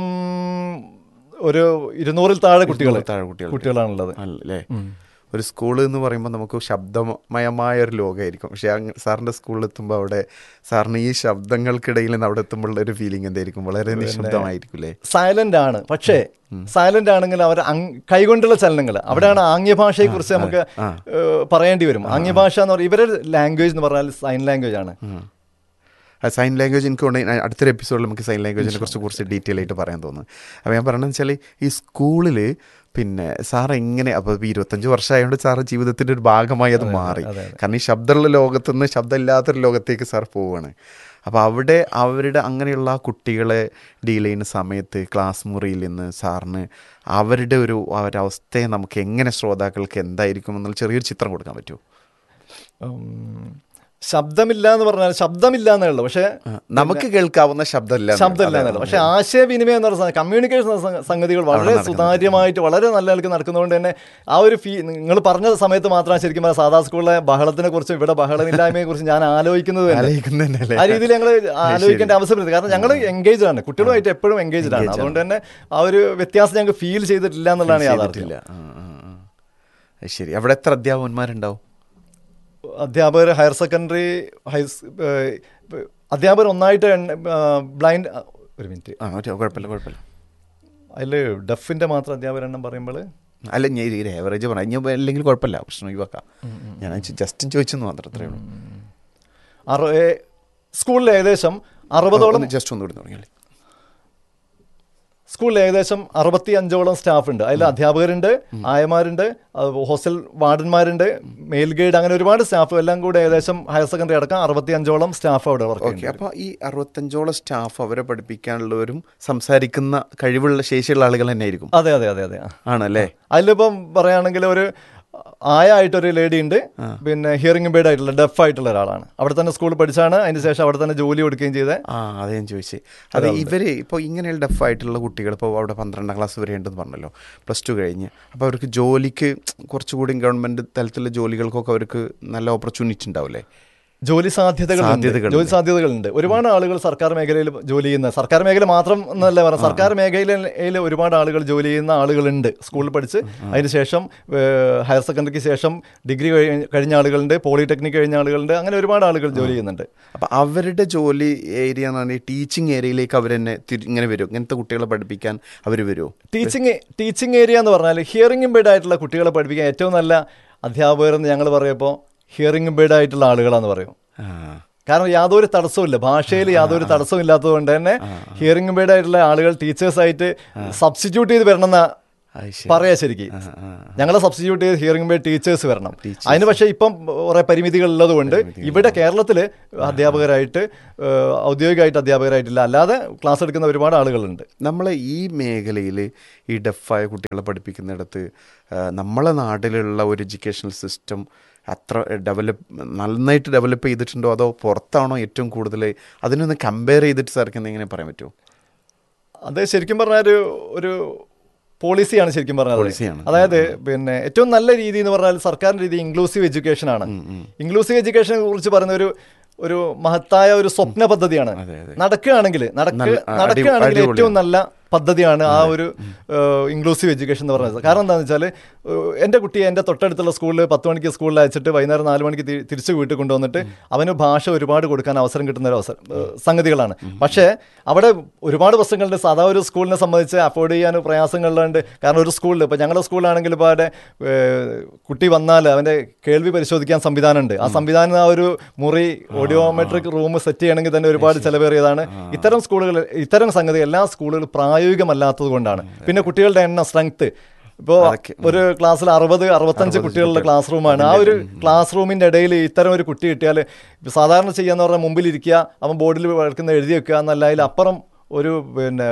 ഒരു ഇരുന്നൂറിൽ താഴെ കുട്ടികൾ താഴെ കുട്ടികൾ കുട്ടികളാണുള്ളത് അല്ലേ ഒരു സ്കൂൾ എന്ന് പറയുമ്പോൾ നമുക്ക് ശബ്ദമയമായ ഒരു ലോകമായിരിക്കും പക്ഷെ അങ്ങ് സാറിന്റെ സ്കൂളിൽ എത്തുമ്പോൾ അവിടെ സാറിന് ഈ ശബ്ദങ്ങൾക്കിടയിൽ നിന്ന് അവിടെ എത്തുമ്പോഴുള്ള ഒരു ഫീലിംഗ് എന്തായിരിക്കും വളരെ നിശബ്ദമായിരിക്കും അല്ലേ സൈലന്റ് ആണ് പക്ഷേ സൈലന്റ് ആണെങ്കിൽ അവർ അങ്- കൈകൊണ്ടുള്ള ചലനങ്ങൾ അവിടെയാണ് ആംഗ്യഭാഷയെ കുറിച്ച് നമുക്ക് ഏഹ്, പറയേണ്ടി വരും ആംഗ്യഭാഷ എന്ന് പറയുന്നത് ഇവരുടെ ലാംഗ്വേജ് എന്ന് പറഞ്ഞാൽ സൈൻ ലാംഗ്വേജ് ആണ് സൈൻ ലാംഗ്വേജ് എനിക്ക് തോന്നുന്നു അടുത്തൊരു എപ്പിസോഡിൽ നമുക്ക് സൈൻ ലാംഗ്വേജിനെ കുറിച്ച് കുറച്ച് ഡീറ്റെയിൽ ആയിട്ട് പറയാൻ തോന്നുന്നു അപ്പോൾ ഞാൻ പറഞ്ഞതെന്ന് വെച്ചാൽ ഈ സ്കൂളിൽ പിന്നെ സാർ എങ്ങനെ അപ്പോൾ ഈ ഇരുപത്തഞ്ച് വർഷമായതുകൊണ്ട് സാറ് ജീവിതത്തിൻ്റെ ഒരു ഭാഗമായി അത് മാറി കാരണം ഈ ശബ്ദമുള്ള ലോകത്തു നിന്ന് ശബ്ദമില്ലാത്തൊരു ലോകത്തേക്ക് സാർ പോവുകയാണ് അപ്പോൾ അവിടെ അവരുടെ അങ്ങനെയുള്ള ആ കുട്ടികളെ ഡീൽ ചെയ്യുന്ന സമയത്ത് ക്ലാസ് മുറിയിൽ നിന്ന് സാറിന് അവരുടെ ഒരു ആ ഒരു അവസ്ഥയെ നമുക്ക് എങ്ങനെ ശ്രോതാക്കൾക്ക് എന്തായിരിക്കും എന്നുള്ള ചെറിയൊരു ചിത്രം കൊടുക്കാൻ പറ്റുമോ ഉം, ശബ്ദമില്ല എന്ന് പറഞ്ഞാൽ ശബ്ദമില്ല എന്നേ ഉള്ളൂ പക്ഷേ നമുക്ക് കേൾക്കാവുന്ന ശബ്ദമില്ല ശബ്ദമില്ല എന്നല്ല പക്ഷെ ആശയവിനിമയം എന്ന് പറയുന്ന കമ്മ്യൂണിക്കേഷൻ എന്ന സംഗ- സംഗതികൾ വളരെ സുതാര്യമായിട്ട് വളരെ നല്ല നിലക്ക് നടക്കുന്നതുകൊണ്ട് തന്നെ ആ ഒരു ഫീ നിങ്ങൾ പറഞ്ഞ സമയത്ത് മാത്രമാണ് ശരിക്കും പറഞ്ഞാൽ സാധാ സ്കൂളിലെ ബഹളത്തിനെ കുറിച്ചും ഇവിടെ ബഹളമില്ലായ്മയെ കുറിച്ച് ഞാൻ ആലോചിക്കുന്നത് തന്നെ. ആലോചിക്കുന്നതല്ലേ? ആ രീതിയിൽ ഞങ്ങൾ ആലോചിക്കേണ്ട അവസരം കാരണം ഞങ്ങൾ എൻഗേജ് ആണ് കുട്ടികളുമായിട്ട് എപ്പോഴും എൻഗേജ്ഡ് ആണ് അതുകൊണ്ട് തന്നെ ആ ഒരു വ്യത്യാസം ഞങ്ങൾക്ക് ഫീൽ ചെയ്തിട്ടില്ല എന്നുള്ളതാണ് യാഥാർത്ഥ്യം ചെയ്തിട്ടില്ല ആ, ആ, ആ. അത് ശരി അവിടെ എത്ര അധ്യാപകന്മാരുണ്ടാവും അധ്യാപകർ ഹയർ സെക്കൻഡറി ഹൈ അധ്യാപകർ ഒന്നായിട്ട് ബ്ലൈൻഡ് ഒരു മിനിറ്റ് ആ ഒരു കുഴപ്പമില്ല കുഴപ്പമില്ല അതിൽ ഡഫിന്റെ മാത്രം അധ്യാപകർ എണ്ണം പറയുമ്പോൾ അല്ല ഞാൻ ഒരു ഏവറേജ് പറയാം ഇനി അല്ലെങ്കിൽ കുഴപ്പമില്ല പ്രശ്നം ഒഴിവാക്കാം ഞാൻ ജസ്റ്റ് ചോദിച്ചെന്ന് മാത്രം അത്രേ ഉള്ളൂ അറു ഏ, സ്കൂളിൽ ഏകദേശം അറുപതോളം ജസ്റ്റ് ഒന്നുകൂടി തുടങ്ങിയാൽ സ്കൂളിൽ ഏകദേശം അറുപത്തി അഞ്ചോളം സ്റ്റാഫ് ഉണ്ട് അതിൽ അധ്യാപകരുണ്ട് ആയമാരുണ്ട് അത് ഹോസ്റ്റൽ വാർഡന്മാരുണ്ട് മെയിൽ ഗൈഡ് അങ്ങനെ ഒരുപാട് സ്റ്റാഫ് എല്ലാം കൂടെ ഏകദേശം ഹയർ സെക്കൻഡറി അടക്കം അറുപത്തി അഞ്ചോളം സ്റ്റാഫ് അവിടെ വർക്ക് ഓക്കെ അപ്പോൾ ഈ അറുപത്തഞ്ചോളം സ്റ്റാഫ് അവരെ പഠിപ്പിക്കാനുള്ളവരും സംസാരിക്കുന്ന കഴിവുള്ള ശേഷിയുള്ള ആളുകൾ തന്നെ ആയിരിക്കും അതെ അതെ അതെ അതെ ആണല്ലേ അതിലിപ്പം പറയുകയാണെങ്കിൽ ഒരു ആയ ആയിട്ടൊരു ലേഡി ഉണ്ട് പിന്നെ ഹിയറിംഗ് ഇമ്പേർഡ് ആയിട്ടുള്ള ഡെഫ് ആയിട്ടുള്ള ഒരാളാണ് അവിടെ തന്നെ സ്കൂളിൽ പഠിച്ചാണ് അതിന് ശേഷം അവിടെ തന്നെ ജോലി കൊടുക്കുകയും ചെയ്തത് ആ അത് ഞാൻ ചോദിച്ചേ അത് ഇവര് ഇപ്പോൾ ഇങ്ങനെയുള്ള ഡെഫായിട്ടുള്ള കുട്ടികൾ ഇപ്പോൾ അവിടെ പന്ത്രണ്ടാം ക്ലാസ് വരെ ഉണ്ടെന്ന് പറഞ്ഞല്ലോ പ്ലസ് ടു കഴിഞ്ഞ് അപ്പോൾ അവർക്ക് ജോലിക്ക് കുറച്ചുകൂടി ഗവൺമെൻറ് തലത്തിലുള്ള ജോലികൾക്കൊക്കെ അവർക്ക് നല്ല ഓപ്പർച്യൂണിറ്റി ഉണ്ടാവില്ലേ ജോലി സാധ്യതകൾ സാധ്യതകളുണ്ട്. ജോലി സാധ്യതകളുണ്ട് ഒരുപാട് ആളുകൾ സർക്കാർ മേഖലയിൽ ജോലി ചെയ്യുന്ന സർക്കാർ മേഖല മാത്രം എന്നല്ല പറയാം സർക്കാർ മേഖലയിൽ ഒരുപാട് ആളുകൾ ജോലി ചെയ്യുന്ന ആളുകളുണ്ട് സ്കൂളിൽ പഠിച്ച് അതിനുശേഷം ഏഹ്, ഹയർ സെക്കൻഡറിക്ക് ശേഷം ഡിഗ്രി കഴി- കഴിഞ്ഞ ആളുകളുണ്ട് പോളിടെക്നിക് കഴിഞ്ഞ ആളുകളുണ്ട് അങ്ങനെ ഒരുപാട് ആളുകൾ ജോലി ചെയ്യുന്നുണ്ട് അപ്പോൾ അവരുടെ ജോലി ഏരിയ എന്ന് പറഞ്ഞാൽ ടീച്ചിങ് ഏരിയയിലേക്ക് അവർ തന്നെ തിരി- ഇങ്ങനെ വരും ഇങ്ങനത്തെ കുട്ടികളെ പഠിപ്പിക്കാൻ അവർ വരുമോ ടീച്ചിങ് ടീച്ചിങ് ഏരിയ എന്ന് പറഞ്ഞാൽ ഹിയറിംഗ് ഇമ്പേർഡ് ആയിട്ടുള്ള കുട്ടികളെ പഠിപ്പിക്കാൻ ഏറ്റവും നല്ല അധ്യാപകർ എന്ന് ഞങ്ങൾ പറയുമ്പോൾ ഹിയറിംഗ് ഇമ്പേർഡ് ആയിട്ടുള്ള ആളുകളാണെന്ന് പറയും ആ കാരണം യാതൊരു തടസ്സവും യാതൊരു യാതൊരു തടസ്സവും ഇല്ലാത്തത് കൊണ്ട് തന്നെ ഹിയറിംഗ് ഇമ്പേർഡ് ആയിട്ടുള്ള ആളുകൾ ടീച്ചേഴ്സായിട്ട് സബ്സ്റ്റിറ്റ്യൂട്ട് ചെയ്ത് വരണമെന്ന അത് ശരി പറയാ ശരിക്കും ആ, ആ. ഞങ്ങളെ സബ്സ്റ്റിറ്റ്യൂട്ട് ചെയ്ത് ഹിയറിംഗ് ഇമ്പേർഡ് ടീച്ചേഴ്സ് വരണം അതിന് പക്ഷേ ഇപ്പം കുറെ പരിമിതികൾ ഉള്ളതുകൊണ്ട് ഇവിടെ കേരളത്തിൽ അധ്യാപകരായിട്ട് ഏഹ്, ഔദ്യോഗികമായിട്ട് അധ്യാപകരായിട്ടില്ല അല്ലാതെ ക്ലാസ് എടുക്കുന്ന ഒരുപാട് ആളുകളുണ്ട് നമ്മൾ ഈ മേഖലയിൽ ഈ ഡെഫായ കുട്ടികളെ പഠിപ്പിക്കുന്നിടത്ത് ആ, നമ്മളെ നാട്ടിലുള്ള ഒരു എഡ്യൂക്കേഷണൽ സിസ്റ്റം അത്ര ഡെവലപ്പ് നന്നായിട്ട് ഡെവലപ്പ് ചെയ്തിട്ടുണ്ടോ അതോ പുറത്താണോ ഏറ്റവും കൂടുതൽ അതിനൊന്ന് കമ്പയർ ചെയ്തിട്ട് സാർക്ക് എന്തെങ്കിലും പറയാൻ പറ്റുമോ അത് ശരിക്കും പറഞ്ഞാൽ ഒരു ഒരു പോളിസിയാണ് ശരിക്കും പറഞ്ഞത് പോളിസിയാണ്. അതായത് പിന്നെ ഏറ്റവും നല്ല രീതി എന്ന് പറഞ്ഞാൽ സർക്കാരിന്റെ രീതി ഇൻക്ലൂസീവ് എഡ്യൂക്കേഷൻ ആണ് ഇൻക്ലൂസീവ് എഡ്യൂക്കേഷനെ കുറിച്ച് പറയുന്ന ഒരു ഒരു മഹത്തായ ഒരു സ്വപ്ന പദ്ധതിയാണ് അതെ, അതെ. നടക്കുകയാണെങ്കിൽ നടക്ക നല്ല- അടി- നടക്കുകയാണെങ്കിൽ അടിപൊളിയാണ്. ഏറ്റവും നല്ല പദ്ധതിയാണ് ആ ഒരു ഇൻക്ലൂസീവ് എഡ്യൂക്കേഷൻ എന്ന് പറയുന്നത് കാരണം എന്താണെന്ന് വെച്ചാൽ എൻ്റെ കുട്ടിയെ എൻ്റെ തൊട്ടടുത്തുള്ള സ്കൂളിൽ പത്ത് മണിക്ക് സ്കൂളിൽ അയച്ചിട്ട് വൈകുന്നേരം നാല് മണിക്ക് തി- തിരിച്ച് വീട്ടിൽ കൊണ്ടുവന്നിട്ട് അവന് ഭാഷ ഒരുപാട് കൊടുക്കാൻ അവസരം കിട്ടുന്ന ഒരു അവസരം ഏഹ്, സംഗതികളാണ് പക്ഷേ അവിടെ ഒരുപാട് പ്രശ്നങ്ങളുണ്ട് സാധാ ഒരു സ്കൂളിനെ സംബന്ധിച്ച് അഫോർഡ് ചെയ്യാൻ പ്രയാസങ്ങളുണ്ട് കാരണം ഒരു സ്കൂളിൽ ഇപ്പോൾ ഞങ്ങളുടെ സ്കൂളിലാണെങ്കിൽ ഇപ്പോൾ അവിടെ ഏഹ്, കുട്ടി വന്നാൽ അവൻ്റെ കേൾവി പരിശോധിക്കാൻ സംവിധാനമുണ്ട് ആ സംവിധാനം ആ ഒരു മുറി ഓഡിയോമെട്രിക് റൂം സെറ്റ് ചെയ്യണമെങ്കിൽ തന്നെ ഒരുപാട് ചിലവേറിയതാണ് ഇത്തരം സ്കൂളുകൾ ഇത്തരം സംഗതി എല്ലാ സ്കൂളുകളും പ്രായോഗികമല്ലാത്തത് കൊണ്ടാണ് പിന്നെ കുട്ടികളുടെ എണ്ണം സ്ട്രെങ്ത് ഇപ്പോൾ ഒരു ക്ലാസ്സിൽ അറുപത് അറുപത്തഞ്ച് കുട്ടികളുടെ ക്ലാസ് റൂമാണ് ആ ഒരു ക്ലാസ് റൂമിന്റെ ഇടയിൽ ഇത്തരം ഒരു കുട്ടി കിട്ടിയാൽ സാധാരണ ചെയ്യാന്ന് പറഞ്ഞാൽ മുമ്പിൽ ഇരിക്കുക അവൻ ബോർഡിൽ വഴക്കുന്ന എഴുതി വെക്കുക എന്നല്ല അതിലപ്പുറം ഒരു പിന്നെ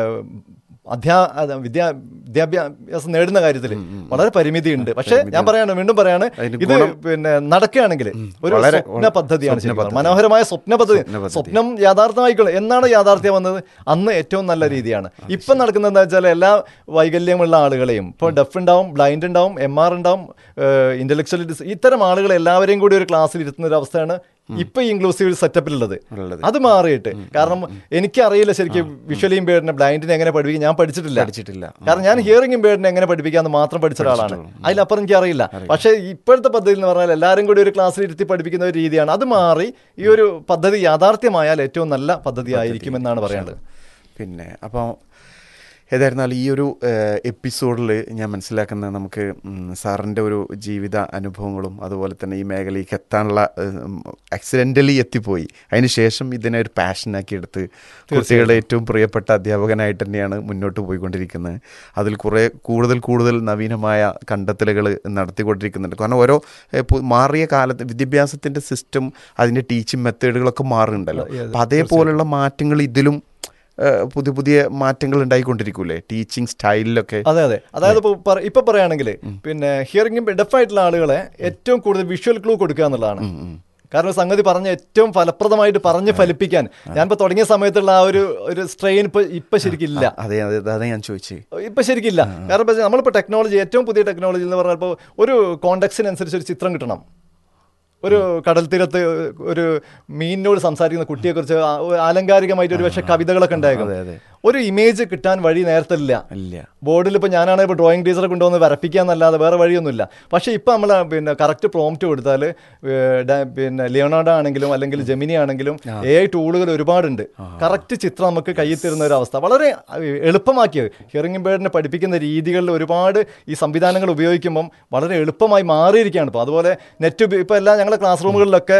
അധ്യാ അത് വിദ്യാ വിദ്യാഭ്യാസം നേടുന്ന കാര്യത്തിൽ വളരെ പരിമിതിയുണ്ട് പക്ഷേ ഞാൻ പറയാണ് വീണ്ടും പറയാണ് അതിന് ഇത് പിന്നെ നടക്കുകയാണെങ്കിൽ ഒരു വളരെ- സ്വപ്ന പദ്ധതിയാണ് സ്വപ്ന ശരിക്കും പദ്ധതി. മനോഹരമായ സ്വപ്ന പദ്ധതി സ്വപ്ന പദ്ധതി. സ്വപ്നം യാഥാർത്ഥ്യമായിക്കോളും എന്നാണ് യാഥാർത്ഥ്യം വന്നത് അന്ന് ഏറ്റവും നല്ല രീതിയാണ് ഇപ്പം നടക്കുന്നത് എന്താ വെച്ചാൽ എല്ലാ വൈകല്യമുള്ള ആളുകളെയും ഇപ്പോൾ ഡെഫ് ഉണ്ടാവും ബ്ലൈൻഡ് ഉണ്ടാവും എം ആർ ഉണ്ടാവും ഇന്റലക്ച്വൽ ഇത്തരം ആളുകളെ എല്ലാവരെയും കൂടി ഒരു ക്ലാസ്സിൽ ഇരുത്തുന്ന ഒരു അവസ്ഥയാണ് ഇപ്പൊ ഇൻക്ലൂസീവ് സെറ്റപ്പിലുള്ളത് ഉള്ളത്. അത് മാറിയിട്ട് കാരണം എനിക്കറിയില്ല ശരിക്കും വിഷ്വലി ഇമ്പേർഡിനെ ബ്ലൈൻഡിനെ എങ്ങനെ പഠിപ്പിക്കും ഞാൻ പഠിച്ചിട്ടില്ല പഠിച്ചിട്ടില്ല. കാരണം ഞാൻ ഹിയറിംഗ് ഇമ്പേർഡിനെ എങ്ങനെ പഠിപ്പിക്കാന്ന് മാത്രം പഠിച്ച ഒരാളാണ് അതിലപ്പുറം എനിക്ക് അറിയില്ല പക്ഷേ ഇപ്പോഴത്തെ പദ്ധതി എന്ന് പറഞ്ഞാൽ എല്ലാവരും കൂടി ഒരു ക്ലാസ്സിൽ ഇരുത്തി പഠിപ്പിക്കുന്ന ഒരു രീതിയാണ് അത് മാറി ഈ ഒരു പദ്ധതി യാഥാർത്ഥ്യമായാൽ ഏറ്റവും നല്ല പദ്ധതി ആയിരിക്കും എന്നാണ് പറയേണ്ടത് പിന്നെ അപ്പോൾ ഏതായിരുന്നാലും ഈ ഒരു എപ്പിസോഡിൽ ഞാൻ മനസ്സിലാക്കുന്നത് നമുക്ക് സാറിൻ്റെ ഒരു ജീവിത അനുഭവങ്ങളും അതുപോലെ തന്നെ ഈ മേഖലയ്ക്ക് എത്താനുള്ള ആക്സിഡൻ്റലി എത്തിപ്പോയി അതിന് ശേഷം ഇതിനെ ഒരു പാഷനാക്കി എടുത്ത് കുട്ടികളുടെ ഏറ്റവും പ്രിയപ്പെട്ട അധ്യാപകനായിട്ട് തന്നെയാണ് മുന്നോട്ട് പോയിക്കൊണ്ടിരിക്കുന്നത് അതിൽ കുറേ കൂടുതൽ കൂടുതൽ നവീനമായ കണ്ടെത്തലുകൾ നടത്തിക്കൊണ്ടിരിക്കുന്നുണ്ട് കാരണം ഓരോ ഏഹ്, പു- മാറിയ കാലത്ത് വിദ്യാഭ്യാസത്തിൻ്റെ സിസ്റ്റം അതിൻ്റെ ടീച്ചിങ് മെത്തേഡുകളൊക്കെ മാറുന്നുണ്ടല്ലോ അപ്പം അതേപോലുള്ള മാറ്റങ്ങൾ ഇതിലും ഏഹ്, പുതിയ പുതിയ മാറ്റങ്ങൾ ഉണ്ടായിക്കൊണ്ടിരിക്കൂലേ ടീച്ചിങ് സ്റ്റൈലിലൊക്കെ അതെ അതെ അതായത് ഇപ്പൊ പറ- ഇപ്പൊ പറയുകയാണെങ്കിൽ പിന്നെ ഹിയറിംഗ് ഡെഫ് ആയിട്ടുള്ള ആളുകളെ ഏറ്റവും കൂടുതൽ വിഷ്വൽ ക്ലൂ കൊടുക്കുക എന്നുള്ളതാണ് കാരണം സംഗതി പറഞ്ഞ ഏറ്റവും ഫലപ്രദമായിട്ട് പറഞ്ഞ് ഫലിപ്പിക്കാൻ ഞാനിപ്പോൾ തുടങ്ങിയ സമയത്തുള്ള ആ ഒരു ഒരു സ്ട്രെയിൻ ഇപ്പൊ ഇപ്പൊ ശരിക്കില്ല അതെ അതെ അതെ ഞാൻ ചോദിച്ചു ഇപ്പൊ ശരിക്കില്ല കാരണം ഇപ്പൊ നമ്മളിപ്പോൾ ടെക്നോളജി ഏറ്റവും പുതിയ ടെക്നോളജി എന്ന് പറഞ്ഞാൽ ഇപ്പോൾ ഒരു കോണ്ടക്സിനനുസരിച്ച് ഒരു ചിത്രം കിട്ടണം ഒരു കടൽ തീരത്ത് ഒരു മീനിനോട് സംസാരിക്കുന്ന കുട്ടിയെക്കുറിച്ച് ആ- ഒരു ആലങ്കാരികമായിട്ട് ഒരു പക്ഷേ കവിതകളൊക്കെ ഉണ്ടായേക്കും അതെ, അതെ. ഒരു ഇമേജ് കിട്ടാൻ വഴി നേരത്തെ ഇല്ല ഇല്ല ബോർഡിൽ ഇപ്പോൾ ഞാനാണെങ്കിൽ ഇപ്പോൾ ഡ്രോയിങ് ടീച്ചറെ കൊണ്ടുവന്ന് വരപ്പിക്കാന്നല്ലാതെ വേറെ വഴിയൊന്നുമില്ല പക്ഷേ ഇപ്പോൾ നമ്മൾ പിന്നെ കറക്റ്റ് പ്രോംപ്റ്റ് കൊടുത്താൽ പിന്നെ ലിയോണാർഡോ ആണെങ്കിലും അല്ലെങ്കിൽ ജെമിനി ആണെങ്കിലും എ ഐ ടൂളുകൾ ഒരുപാടുണ്ട് കറക്റ്റ് ചിത്രം നമുക്ക് കയ്യിൽ തരുന്ന ഒരു അവസ്ഥ വളരെ അഹ്, എളുപ്പമാക്കിയത് ഹിയറിംഗ് ഇമ്പേർഡിനെ പഠിപ്പിക്കുന്ന രീതികളിൽ ഒരുപാട് ഈ സംവിധാനങ്ങൾ ഉപയോഗിക്കുമ്പം വളരെ എളുപ്പമായി മാറിയിരിക്കുകയാണ് ഇപ്പോൾ അതുപോലെ നെറ്റ് ഇപ്പോൾ എല്ലാം ഞങ്ങളുടെ ക്ലാസ് റൂമുകളിലൊക്കെ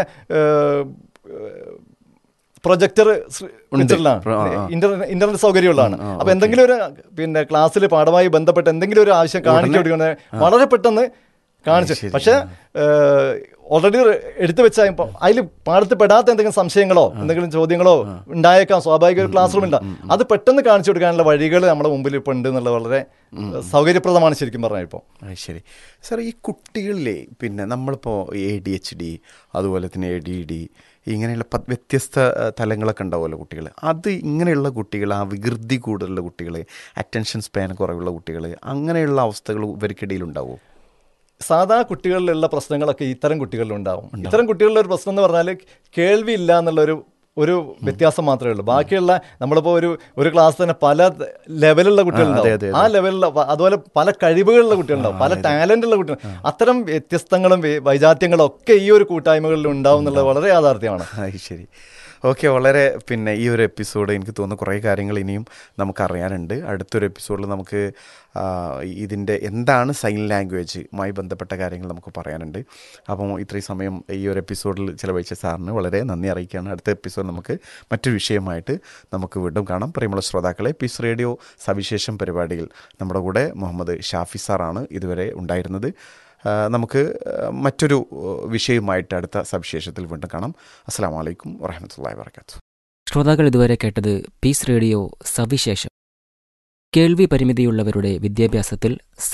പ്രൊജക്ടർ pro- ആ, ആ. ഇന്റർനെറ്റ് സൗകര്യമുള്ളതാണ് അപ്പൊ എന്തെങ്കിലും ഒരു പിന്നെ ക്ലാസ്സിൽ പാഠമായി ബന്ധപ്പെട്ട് എന്തെങ്കിലും ഒരു ആവശ്യം കാണിച്ചു കൊടുക്കുന്നത് വളരെ പെട്ടെന്ന് കാണിച്ചു ശരി. പക്ഷെ ഓൾറെഡി എടുത്തു വെച്ചാൽ ഇപ്പം അതിൽ പാടത്ത് പെടാത്ത എന്തെങ്കിലും സംശയങ്ങളോ എന്തെങ്കിലും ചോദ്യങ്ങളോ ഉണ്ടായേക്കാം സ്വാഭാവിക ഒരു ക്ലാസ് റൂം ഉണ്ടാവും അത് പെട്ടെന്ന് കാണിച്ചു കൊടുക്കാനുള്ള വഴികൾ നമ്മുടെ മുമ്പിൽ ഇപ്പോൾ ഉണ്ട് എന്നുള്ളത് വളരെ ഏഹ്, സൗകര്യപ്രദമാണ് ശരിക്കും പറഞ്ഞാൽ ഇപ്പോൾ അത് ശരി സാർ ഈ കുട്ടികളിലെ പിന്നെ നമ്മളിപ്പോൾ എ ഡി എച്ച് ഡി അതുപോലെ തന്നെ എ ഡി ഡി ഇങ്ങനെയുള്ള പ- വ്യത്യസ്ത ആ, തലങ്ങളൊക്കെ ഉണ്ടാവുമല്ലോ കുട്ടികൾ അത് ഇങ്ങനെയുള്ള കുട്ടികൾ ആ വികൃതി കൂടുതലുള്ള കുട്ടികൾ അറ്റൻഷൻ സ്പാൻ കുറവുള്ള കുട്ടികൾ അങ്ങനെയുള്ള അവസ്ഥകൾ ഇവർക്കിടയിൽ ഉണ്ടാവുമോ സാധാ കുട്ടികളിലുള്ള പ്രശ്നങ്ങളൊക്കെ ഇത്തരം കുട്ടികളിലുണ്ടാവും ഇത്തരം കുട്ടികളുടെ ഒരു പ്രശ്നം എന്ന് പറഞ്ഞാൽ കേൾവി ഇല്ല എന്നുള്ളൊരു ഒരു വ്യത്യാസം മാത്രമേ ഉള്ളൂ ബാക്കിയുള്ള നമ്മളിപ്പോൾ ഒരു ഒരു ക്ലാസ് തന്നെ പല ലെവലുള്ള അതെ, കുട്ടികളുണ്ടാവും അതെ. ആ ലെവലിലുള്ള പ- അതുപോലെ പല കഴിവുകളുള്ള കുട്ടികളുണ്ടാവും പല ടാലന്റ് ഉള്ള കുട്ടികൾ അത്തരം വ്യത്യസ്തങ്ങളും വൈ- വൈജാത്യങ്ങളും ഒക്കെ ഈ ഒരു കൂട്ടായ്മകളിൽ ഉണ്ടാവും എന്നുള്ളത് വളരെ യാഥാർത്ഥ്യമാണ് അത് ശരി ഓക്കെ വളരെ പിന്നെ ഈ ഒരു എപ്പിസോഡ് എനിക്ക് തോന്നുന്നു കുറേ കാര്യങ്ങൾ ഇനിയും നമുക്കറിയാനുണ്ട് അടുത്തൊരു എപ്പിസോഡിൽ നമുക്ക് ആ, ഇതിൻ്റെ എന്താണ് സൈൻ ലാംഗ്വേജുമായി ബന്ധപ്പെട്ട കാര്യങ്ങൾ നമുക്ക് പറയാനുണ്ട് അപ്പോൾ ഇത്രയും സമയം ഈ ഒരു എപ്പിസോഡിൽ ചിലവഴിച്ച സാറിന് വളരെ നന്ദി അറിയിക്കുകയാണ് അടുത്ത എപ്പിസോഡ് നമുക്ക് മറ്റൊരു വിഷയമായിട്ട് നമുക്ക് വീണ്ടും കാണാം പ്രിയമുള്ള ശ്രോതാക്കളെ പീസ് റേഡിയോ സവിശേഷം പരിപാടിയിൽ നമ്മുടെ കൂടെ മുഹമ്മദ് ഷാഫി സാറാണ് ഇതുവരെ ഉണ്ടായിരുന്നത് ആ, നമുക്ക് ആ, മറ്റൊരു ആ, വിഷയവുമായിട്ട് അടുത്ത സവിശേഷത്തിൽ വീണ്ടും കാണാം അസ്സാം വലൈക്കും വറഹമത്തല്ലാ വാത്തു ശ്രോതാക്കൾ ഇതുവരെ കേട്ടത് പീസ് റേഡിയോ സവിശേഷം കേൾവി പരിമിതിയുള്ളവരുടെ വിദ്യാഭ്യാസത്തിൽ